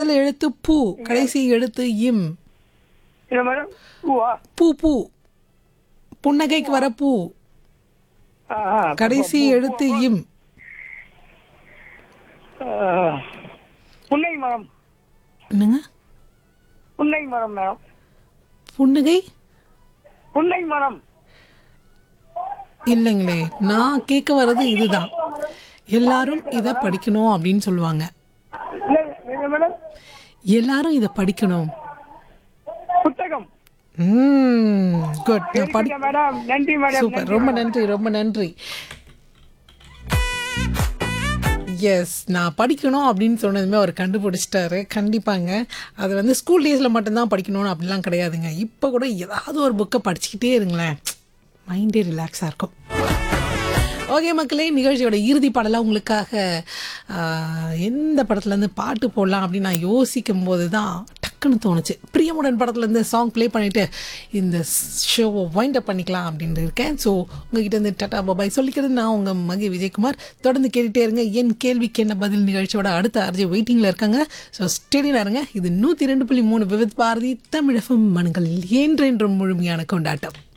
முதல் எழுத்து பூ கடைசி எழுத்து இம் என்ன மேடம் பூவா பூ பூ புன்னகைக்கு வர பூ ஆ, ஆ. கடைசி எழுத்து இம் ஆ, புன்னை மரம் என்னங்க புன்னை மரம் மேடம் புன்னகை புன்னை மரம் இல்லைங்களே நான் கேட்க வர்றது இதுதான் எல்லாரும் இதை படிக்கணும் அப்படின்னு சொல்லுவாங்க இல்ல, என்ன மேடம் எல்லாரும் இதை படிக்கணும் புத்தகம் குட் நான் படி சரிங்க மேடம் நன்றி மேடம் சூப்பர் ரொம்ப நன்றி ரொம்ப நன்றி எஸ் நான் படிக்கணும் அப்படின்னு சொன்னதுமே அவர் கண்டுபிடிச்சிட்டாரு கண்டிப்பாங்க அது வந்து ஸ்கூல் டேஸில் மட்டும்தான் படிக்கணும்னு அப்படிலாம் கிடையாதுங்க இப்போ கூட ஏதாவது ஒரு புக்கை படிச்சுக்கிட்டே இருங்களேன் மைண்டே ரிலாக்ஸாக இருக்கும் ஓகே மக்களே நிகழ்ச்சியோட இறுதி பாடலாக உங்களுக்காக ஆஹ், எந்த படத்துலேருந்து பாட்டு போடலாம் அப்படின்னு நான் யோசிக்கும் போது தான் டக்குன்னு தோணுச்சு பிரியமுடன் படத்துலேருந்து சாங் ப்ளே பண்ணிவிட்டு இந்த ஷோவை வைண்ட் அப் பண்ணிக்கலாம் அப்படின்ட்டு இருக்கேன் ஸோ உங்ககிட்ட இருந்து டாடா பாபாய் சொல்லிக்கிறது நான் உங்கள் மகி விஜயகுமார் தொடர்ந்து கேட்டுகிட்டே இருங்க என் கேள்விக்கு என்ன பதில் நிகழ்ச்சியோட அடுத்த அர்ஜி வெயிட்டிங்கில் இருக்காங்க ஸோ ஸ்டெடியில் இருங்க இது நூற்றி ரெண்டு புள்ளி மூணு விவித் பாரதி தமிழகம் மனங்களில் என்றென்றும் முழுமையான கொண்டாட்டம்